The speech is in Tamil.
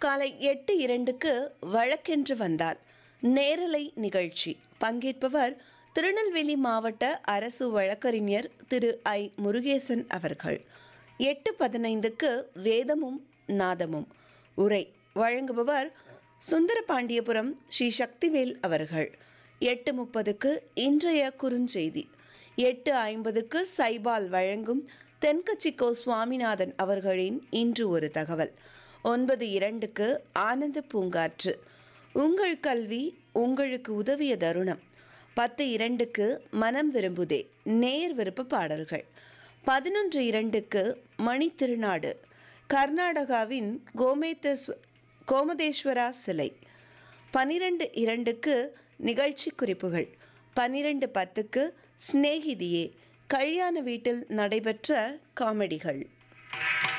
காலை எட்டு இரண்டுக்கு வழக்கென்று வந்தால் நேரலை நிகழ்ச்சி பங்கேற்பவர் திருநெல்வேலி மாவட்ட அரசு வழக்கறிஞர் திரு ஐ முருகேசன் அவர்கள் எட்டு பதினைந்துக்கு வேதமும் நாதமும் உரை வழங்குபவர் சுந்தரபாண்டியபுரம் ஸ்ரீ சக்திவேல் அவர்கள் எட்டு முப்பதுக்கு இன்றைய குறுஞ்செய்தி எட்டு ஐம்பதுக்கு சைபால் வழங்கும் தென்கட்சிக்கோ சுவாமிநாதன் அவர்களின் இன்று ஒரு தகவல் ஒன்பது இரண்டுக்கு ஆனந்த பூங்காற்று உங்கள் கல்வி உங்களுக்கு உதவிய தருணம் பத்து இரண்டுக்கு மனம் விரும்புதே நேர் விருப்ப பாடல்கள் பதினொன்று இரண்டுக்கு மணி திருநாடு கர்நாடகாவின் கோமேதஸ்வ கோமதேஸ்வரா சிலை பனிரெண்டு இரண்டுக்கு நிகழ்ச்சி குறிப்புகள் பன்னிரெண்டு பத்துக்கு சிநேகிதியே கல்யாண வீட்டில் நடைபெற்ற காமெடிகள்